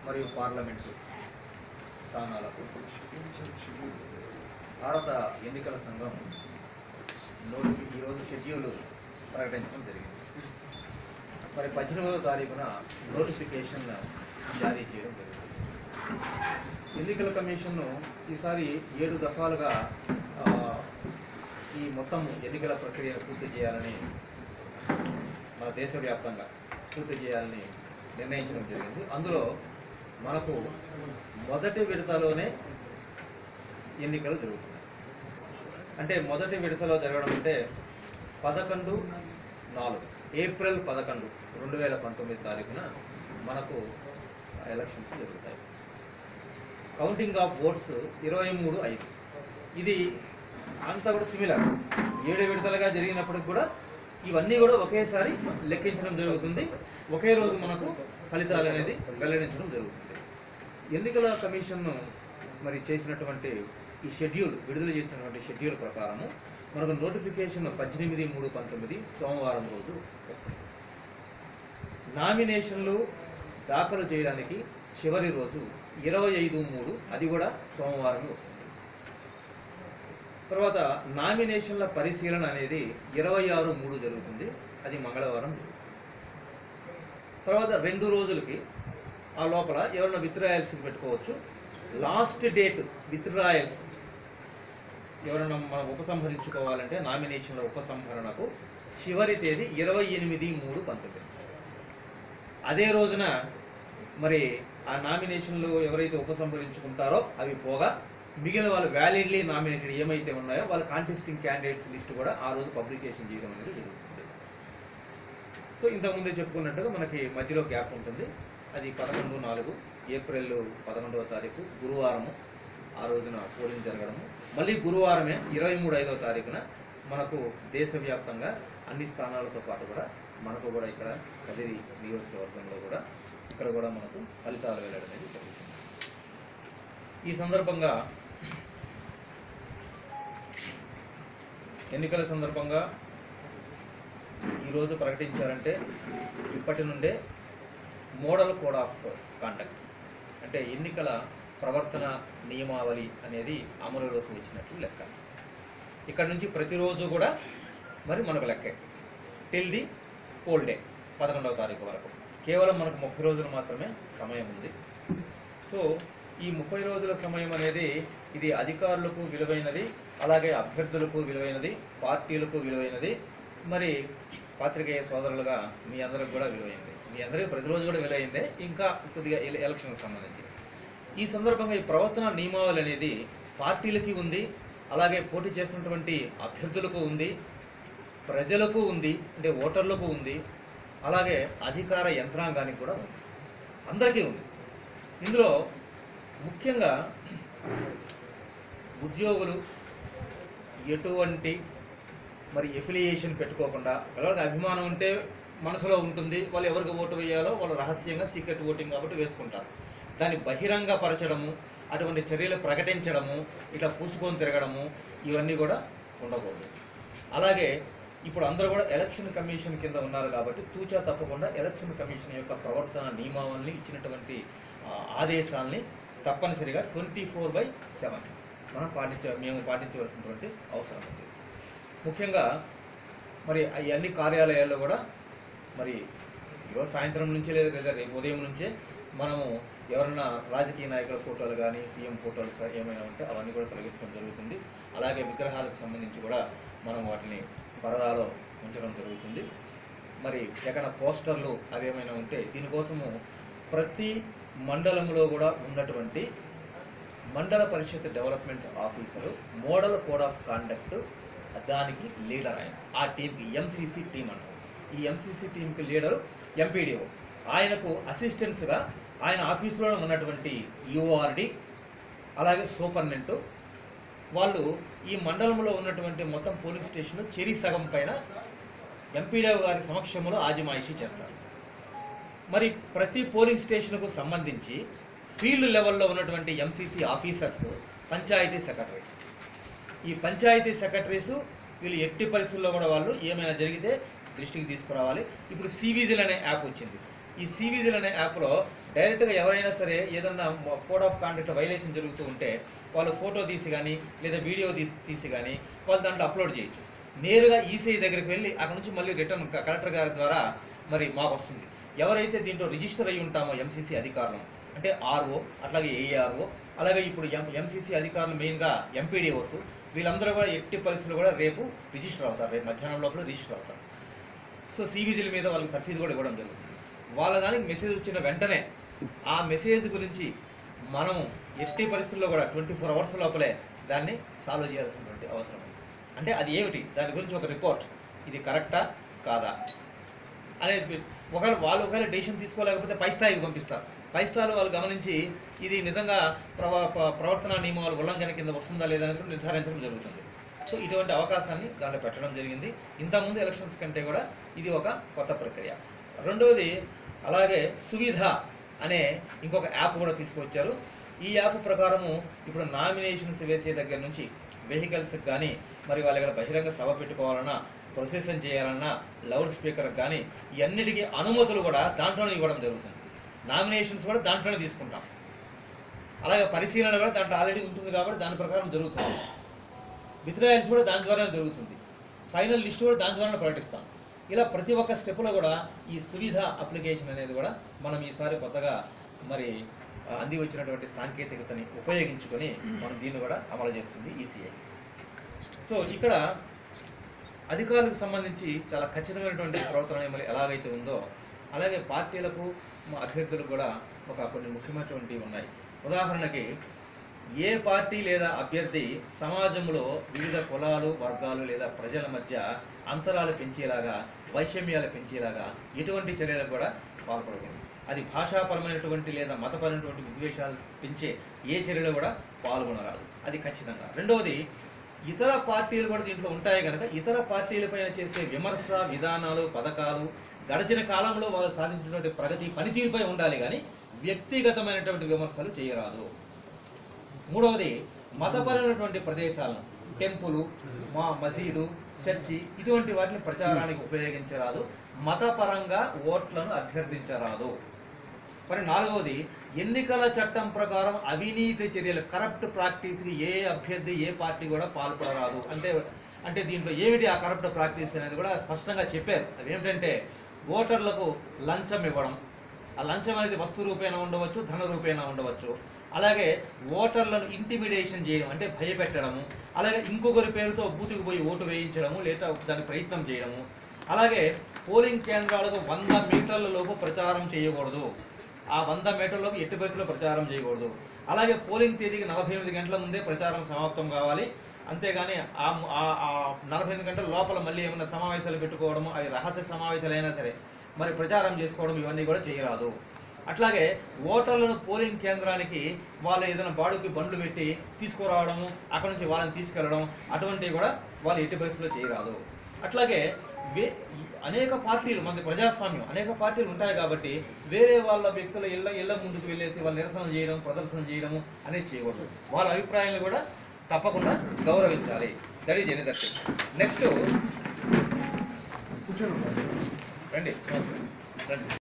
మరియు పార్లమెంటు స్థానాలకు భారత ఎన్నికల సంఘం నోటిఫి ఈరోజు షెడ్యూల్ ప్రకటించడం జరిగింది మరి పద్దెనిమిదవ తారీఖున నోటిఫికేషన్ జారీ చేయడం జరిగింది ఎన్నికల కమిషన్ను ఈసారి ఏడు దఫాలుగా ఆ, ఈ మొత్తం ఎన్నికల ప్రక్రియ పూర్తి చేయాలని మన దేశవ్యాప్తంగా పూర్తి చేయాలని నిర్ణయించడం జరిగింది అందులో మనకు మొదటి విడతలోనే ఎన్నికలు జరుగుతున్నాయి అంటే మొదటి విడతలో జరగడం అంటే పదకొండు నాలుగు ఏప్రిల్ పదకొండు రెండు వేల పంతొమ్మిది తారీఖున మనకు ఎలక్షన్స్ జరుగుతాయి కౌంటింగ్ ఆఫ్ ఓట్స్ ఇరవై మూడు ఐదు ఇది అంతా కూడా సిమిలర్ ఏడు విడతలుగా జరిగినప్పటికి కూడా ఇవన్నీ కూడా ఒకేసారి లెక్కించడం జరుగుతుంది ఒకే రోజు మనకు ఫలితాలు అనేది వెల్లడించడం జరుగుతుంది ఎన్నికల కమిషన్ మరి చేసినటువంటి ఈ షెడ్యూల్ విడుదల చేసినటువంటి షెడ్యూల్ ప్రకారము మనకు నోటిఫికేషన్ పద్దెనిమిది మూడు పంతొమ్మిది సోమవారం రోజు వస్తుంది నామినేషన్లు దాఖలు చేయడానికి చివరి రోజు ఇరవై ఐదు మూడు అది కూడా సోమవారం వస్తుంది తర్వాత నామినేషన్ల పరిశీలన అనేది ఇరవై ఆరు మూడు జరుగుతుంది అది మంగళవారం జరుగుతుంది తర్వాత రెండు రోజులకి ఆ లోపల ఎవరైనా విత్డ్రాయల్స్కి పెట్టుకోవచ్చు లాస్ట్ డేట్ విత్డ్రాయల్స్ ఎవరైనా మనం ఉపసంహరించుకోవాలంటే నామినేషన్ల ఉపసంహరణకు చివరి తేదీ ఇరవై ఎనిమిది మూడు పంతొమ్మిది అదే రోజున మరి ఆ నామినేషన్లు ఎవరైతే ఉపసంహరించుకుంటారో అవి పోగా మిగిలిన వాళ్ళు వ్యాలిడ్లీ నామినేటెడ్ ఏమైతే ఉన్నాయో వాళ్ళ కాంటెస్టింగ్ క్యాండిడేట్స్ లిస్ట్ కూడా ఆ రోజు పబ్లికేషన్ చేయడం అనేది జరుగుతుంది సో ఇంతకుముందే చెప్పుకున్నట్టుగా మనకి మధ్యలో గ్యాప్ ఉంటుంది అది పదకొండు నాలుగు ఏప్రిల్ పదకొండవ తారీఖు గురువారము ఆ రోజున పోలింగ్ జరగడము మళ్ళీ గురువారమే ఇరవై మూడు ఐదవ తారీఖున మనకు దేశవ్యాప్తంగా అన్ని స్థానాలతో పాటు కూడా మనకు కూడా ఇక్కడ కదిరి నియోజకవర్గంలో కూడా ఇక్కడ కూడా మనకు ఫలితాలు వెళ్ళడం అనేది జరుగుతుంది ఈ సందర్భంగా ఎన్నికల సందర్భంగా ఈరోజు ప్రకటించారంటే ఇప్పటి నుండే మోడల్ కోడ్ ఆఫ్ కాండక్ట్ అంటే ఎన్నికల ప్రవర్తన నియమావళి అనేది అమలులోకి వచ్చినట్లు లెక్క ఇక్కడ నుంచి ప్రతిరోజు కూడా మరి మనకు లెక్కే టిల్ ది పోల్ డే పదకొండవ తారీఖు వరకు కేవలం మనకు ముప్పై రోజులు మాత్రమే సమయం ఉంది సో ఈ ముప్పై రోజుల సమయం అనేది ఇది అధికారులకు విలువైనది అలాగే అభ్యర్థులకు విలువైనది పార్టీలకు విలువైనది మరి పాత్రికేయ సోదరులుగా మీ అందరికి కూడా విలువైంది మీ అందరికీ ప్రతిరోజు కూడా విలువైందే ఇంకా కొద్దిగా ఎల- ఎలక్షన్కి సంబంధించి ఈ సందర్భంగా ఈ ప్రవర్తన నియమావళి అనేది పార్టీలకి ఉంది అలాగే పోటీ చేస్తున్నటువంటి అభ్యర్థులకు ఉంది ప్రజలకు ఉంది అంటే ఓటర్లకు ఉంది అలాగే అధికార యంత్రాంగానికి కూడా ఉంది అందరికీ ఉంది ఇందులో ముఖ్యంగా ఉద్యోగులు ఎటువంటి మరి ఎఫిలియేషన్ పెట్టుకోకుండా ఎవరికి అభిమానం ఉంటే మనసులో ఉంటుంది వాళ్ళు ఎవరికి ఓటు వేయాలో వాళ్ళు రహస్యంగా సీక్రెట్ ఓటింగ్ కాబట్టి వేసుకుంటారు దాన్ని బహిరంగపరచడము అటువంటి చర్యలు ప్రకటించడము ఇట్లా పూసుకొని తిరగడము ఇవన్నీ కూడా ఉండకూడదు అలాగే ఇప్పుడు అందరూ కూడా ఎలక్షన్ కమిషన్ కింద ఉన్నారు కాబట్టి తూచా తప్పకుండా ఎలక్షన్ కమిషన్ యొక్క ప్రవర్తన నియమావళిని ఇచ్చినటువంటి ఆ, ఆదేశాలని తప్పనిసరిగా ట్వంటీ ఫోర్ బై సెవెన్ మనం పాటించ మేము పాటించవలసినటువంటి అవసరం ఉంది ముఖ్యంగా మరి ఈ అన్ని కార్యాలయాల్లో కూడా మరి ఈరోజు సాయంత్రం నుంచే లేదా లేదా రేపు ఉదయం నుంచే మనము ఎవరన్నా రాజకీయ నాయకుల ఫోటోలు కానీ సీఎం ఫోటోలు స- ఏమైనా ఉంటే అవన్నీ కూడా తొలగించడం జరుగుతుంది అలాగే విగ్రహాలకు సంబంధించి కూడా మనం వాటిని పరదాలో ఉంచడం జరుగుతుంది మరి ఎక్కడ పోస్టర్లు అవి ఏమైనా ఉంటే దీనికోసము ప్రతి మండలంలో కూడా ఉన్నటువంటి mandal parishad development officer model code of conduct దానికి లీడర్ ఆయన ఆ టీంకి ఎంసీసీ టీం అన్నారు ఈ ఎంసీసీ టీంకి లీడరు ఎంపీడీఓ ఆయనకు అసిస్టెంట్స్గా ఆయన ఆఫీసులో ఉన్నటువంటి యూఆర్డి అలాగే సూపర్నెంట్ వాళ్ళు ఈ మండలంలో ఉన్నటువంటి మొత్తం పోలీస్ స్టేషన్ చెరి సగం పైన ఎంపీడీఓ గారి సమక్షంలో ఆజిమాయిషీ చేస్తారు మరి ప్రతి పోలింగ్ స్టేషన్కు సంబంధించి ఫీల్డ్ లెవెల్లో ఉన్నటువంటి ఎంసీసీ ఆఫీసర్స్ పంచాయతీ సెక్రటరీస్ ఈ పంచాయతీ సెక్రటరీస్ వీళ్ళు ఎట్టి పరిస్థితుల్లో కూడా వాళ్ళు ఏమైనా జరిగితే దృష్టికి తీసుకురావాలి ఇప్పుడు సివిజిల్ అనే యాప్ వచ్చింది ఈ సివిజిల్ అనే యాప్లో డైరెక్ట్గా ఎవరైనా సరే ఏదన్నా కోడ్ ఆఫ్ కాండక్ట్ వైలేషన్ జరుగుతూ ఉంటే వాళ్ళు ఫోటో తీసి కానీ లేదా వీడియో తీసి తీసి కానీ వాళ్ళు దాంట్లో అప్లోడ్ చేయొచ్చు నేరుగా ఈసీఐ దగ్గరికి వెళ్ళి అక్కడ నుంచి మళ్ళీ రిటర్న్ కలెక్టర్ గారి ద్వారా మరి మాకు వస్తుంది ఎవరైతే దీంట్లో రిజిస్టర్ అయి ఉంటామో ఎంసీసీ అధికారులు అంటే ఆర్ఓ అట్లాగే ఏఆర్ఓ అలాగే ఇప్పుడు ఎం ఎంసీసీ అధికారులు మెయిన్గా ఎంపీడీఓస్ వీళ్ళందరూ కూడా ఎట్టి పరిస్థితుల్లో కూడా రేపు రిజిస్టర్ అవుతారు రేపు మధ్యాహ్నం లోపల రిజిస్టర్ అవుతారు సో సివిజిల మీద వాళ్ళకి తర్ఫీదు కూడా ఇవ్వడం జరుగుతుంది వాళ్ళ దానికి మెసేజ్ వచ్చిన వెంటనే ఆ మెసేజ్ గురించి మనం ఎట్టి పరిస్థితుల్లో కూడా ట్వంటీ ఫోర్ అవర్స్ లోపలే దాన్ని సాల్వ్ చేయాల్సినటువంటి అవసరం ఉంది అంటే అది ఏమిటి దాని గురించి ఒక రిపోర్ట్ ఇది కరెక్టా కాదా అనేది ఒకవేళ వాళ్ళు ఒకవేళ డెసిషన్ తీసుకోలేకపోతే పై స్థాయికి పంపిస్తారు పై స్థాయిలో వాళ్ళు గమనించి ఇది నిజంగా ప్రవ ప్ర- ప్రవర్తన నియమాలు ఉల్లంఘన కింద వస్తుందా లేదా అనేది కూడా నిర్ధారించడం జరుగుతుంది సో ఇటువంటి అవకాశాన్ని దాంట్లో పెట్టడం జరిగింది ఇంతకుముందు ఎలక్షన్స్ కంటే కూడా ఇది ఒక కొత్త ప్రక్రియ రెండవది అలాగే సువిధ అనే ఇంకొక యాప్ కూడా తీసుకొచ్చారు ఈ యాప్ ప్రకారము ఇప్పుడు నామినేషన్స్ వేసే దగ్గర నుంచి వెహికల్స్కి కానీ మరి వాళ్ళ దగ్గర బహిరంగ సభ పెట్టుకోవాలన్నా ప్రొసెషన్ చేయాలన్నా లౌడ్ స్పీకర్ కానీ ఇవన్నిటికీ అనుమతులు కూడా దాంట్లోనే ఇవ్వడం జరుగుతుంది నామినేషన్స్ కూడా దాంట్లోనే తీసుకుంటాం అలాగే పరిశీలన కూడా దాంట్లో ఆల్రెడీ ఉంటుంది కాబట్టి దాని ప్రకారం జరుగుతుంది విత్డ్రాయల్స్ కూడా దాని ద్వారానే జరుగుతుంది ఫైనల్ లిస్ట్ కూడా దాని ద్వారానే ప్రకటిస్తాం ఇలా ప్రతి ఒక్క స్టెప్లో కూడా ఈ సువిధ అప్లికేషన్ అనేది కూడా మనం ఈసారి కొత్తగా మరి ఆ, అంది వచ్చినటువంటి సాంకేతికతని ఉపయోగించుకొని మనం దీన్ని కూడా అమలు చేస్తుంది ఈసీఐ సో ఇక్కడ అధికారులకు సంబంధించి చాలా ఖచ్చితమైనటువంటి ప్రవర్తన నియమాలు ఎలాగైతే ఉందో అలాగే పార్టీలకు మా అభ్యర్థులకు కూడా ఒక కొన్ని ముఖ్యమైనటువంటివి ఉన్నాయి ఉదాహరణకి ఏ పార్టీ లేదా అభ్యర్థి సమాజంలో వివిధ కులాలు వర్గాలు లేదా ప్రజల మధ్య అంతరాలు పెంచేలాగా వైషమ్యాలు పెంచేలాగా ఎటువంటి చర్యలకు కూడా పాల్పడకూడదు అది భాషాపరమైనటువంటి లేదా మతపరమైనటువంటి విద్వేషాలు పెంచే ఏ చర్యలు కూడా పాల్గొనరాదు అది ఖచ్చితంగా రెండవది ఇతర పార్టీలు కూడా దీంట్లో ఉంటాయి కనుక ఇతర పార్టీలపైన చేసే విమర్శ విధానాలు పథకాలు గడిచిన కాలంలో వాళ్ళు సాధించినటువంటి ప్రగతి పనితీరుపై ఉండాలి కానీ వ్యక్తిగతమైనటువంటి విమర్శలు చేయరాదు మూడవది మతపరమైనటువంటి ప్రదేశాలను టెంపుల్ మా మసీదు చర్చి ఇటువంటి వాటిని ప్రచారానికి ఉపయోగించరాదు మతపరంగా ఓట్లను అభ్యర్థించరాదు మరి నాలుగవది ఎన్నికల చట్టం ప్రకారం అవినీతి చర్యలు కరప్ట్ ప్రాక్టీస్కి ఏ అభ్యర్థి ఏ పార్టీ కూడా పాల్పడరాదు అంటే అంటే దీంట్లో ఏమిటి ఆ కరప్ట్ ప్రాక్టీస్ అనేది కూడా స్పష్టంగా చెప్పారు అది ఏమిటంటే ఓటర్లకు లంచం ఇవ్వడం ఆ లంచం అనేది వస్తు రూపేణ ఉండవచ్చు ధన రూపేణ ఉండవచ్చు అలాగే ఓటర్లను ఇంటిమిడేషన్ చేయడం అంటే భయపెట్టడము అలాగే ఇంకొకరి పేరుతో బూతుకు పోయి ఓటు వేయించడము లేదా దానికి ప్రయత్నం చేయడము అలాగే పోలింగ్ కేంద్రాలకు వంద మీటర్ల లోపు ప్రచారం చేయకూడదు ఆ వంద మీటర్లోపు ఎట్టి పరిస్థితుల్లో ప్రచారం చేయకూడదు అలాగే పోలింగ్ తేదీకి నలభై ఎనిమిది గంటల ముందే ప్రచారం సమాప్తం కావాలి అంతేగాని ఆ ఆ- ఆ నలభై ఎనిమిది గంటల లోపల మళ్ళీ ఏమైనా సమావేశాలు పెట్టుకోవడము అవి రహస్య సమావేశాలు అయినా సరే మరి ప్రచారం చేసుకోవడం ఇవన్నీ కూడా చేయరాదు అట్లాగే ఓటర్లను పోలింగ్ కేంద్రానికి వాళ్ళు ఏదైనా బాడుకి బండ్లు పెట్టి తీసుకురావడము అక్కడ నుంచి వాళ్ళని తీసుకెళ్ళడం అటువంటివి కూడా వాళ్ళు ఎట్టి పరిస్థితుల్లో చేయరాదు అట్లాగే వే అనేక పార్టీలు మనది ప్రజాస్వామ్యం అనేక పార్టీలు ఉంటాయి కాబట్టి వేరే వాళ్ళ వ్యక్తుల ఇళ్ళ ఇళ్ళ ముందుకు వెళ్ళేసి వాళ్ళు నిరసనలు చేయడం ప్రదర్శనలు చేయడము అనేది చేయకూడదు వాళ్ళ అభిప్రాయాలను కూడా తప్పకుండా గౌరవించాలి దట్ ఈజ్ ఎనీ నెక్స్ట్ రండి రండి